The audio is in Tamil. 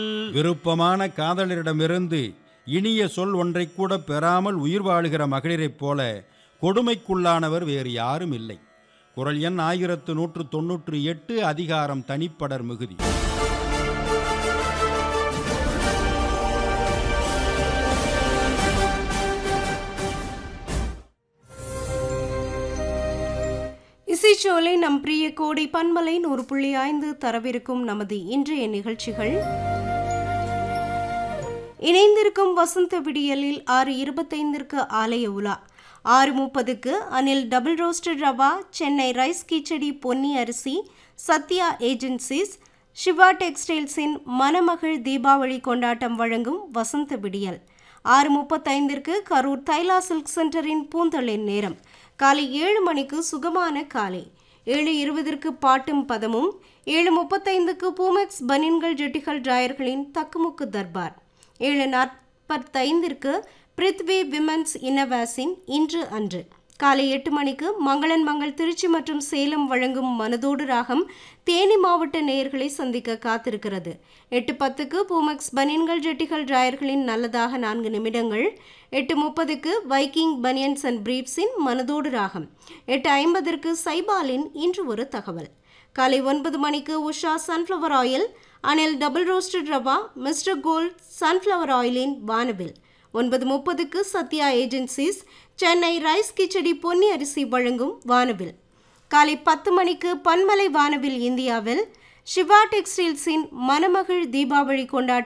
விருப்பமான காதலரிடமிருந்து இனிய சொல் ஒன்றை கூட பெறாமல் உயிர் வாழுகிற மகளிரைப் போல கொடுமைக்குள்ளானவர் வேறு யாரும் இல்லை குரல் எண் ஆயிரத்து நூற்று தொன்னூற்று எட்டு அதிகாரம் தனிப்படர் மிகுதி இசைச்சோலை நம் பிரிய கோடை பண்பலை நூறு புள்ளி ஐந்து தரவிருக்கும் நமது இன்றைய நிகழ்ச்சிகள் இணைந்திருக்கும் வசந்த விடியலில் ஆறு இருபத்தைந்திற்கு ஆலய உலா ஆறு முப்பதுக்கு Anil double roasted rava Chennai rice khichdi Ponni அரிசி சத்யா ஏஜென்சிஸ் சிவா டெக்ஸ்டைல்ஸின் மணமகள் தீபாவளி கொண்டாட்டம் வழங்கும் வசந்த விடியல் ஆறு முப்பத்தைந்திற்கு கரூர் தைலா சில்க் சென்டரின் பூந்தளின் நேரம் காலை ஏழு மணிக்கு சுகமான காலை ஏழு இருபதற்கு பாட்டும் பதமும் ஏழு முப்பத்தைந்துக்கு பூமெக்ஸ் பனின்கள் ஜெட்டிகள் டிராயர்களின் தக்குமுக்கு தர்பார் ஏழு நாற்பத்தைந்திற்கு பிரித்வி விமன்ஸ் இன்னவாஸின் இன்று அன்று காலை எட்டு மணிக்கு மங்களன் மங்கள் திருச்சி மற்றும் சேலம் வழங்கும் மனதோடு ராகம் தேனி மாவட்ட நேயர்களை சந்திக்க காத்திருக்கிறது எட்டு பத்துக்கு பூமெக்ஸ் பனியன்கள் ஜெட்டிகள் டிராயர்களின் நல்லதாக நான்கு நிமிடங்கள் எட்டு முப்பதுக்கு வைக்கிங் பனியன்ஸ் அண்ட் பிரீப்ஸின் மனதோடு ராகம் எட்டு ஐம்பதற்கு சைபாலின் இன்று ஒரு தகவல் காலை ஒன்பது மணிக்கு Usha sunflower oil Anil double roasted rava Mister Gold sunflower ஆயிலின் வானவில் ஒன்பது முப்பதுக்கு சத்யா ஏஜென்சிஸ் சென்னை ரைஸ் கிச்சடி பொன்னி அரிசி வழங்கும் வானவில் காலை பத்து மணிக்கு பன்மலை வானவில் இந்தியாவில் சிவா டெக்ஸ்டைல்ஸின் மணமகள் தீபாவளி கொண்டாட்டம்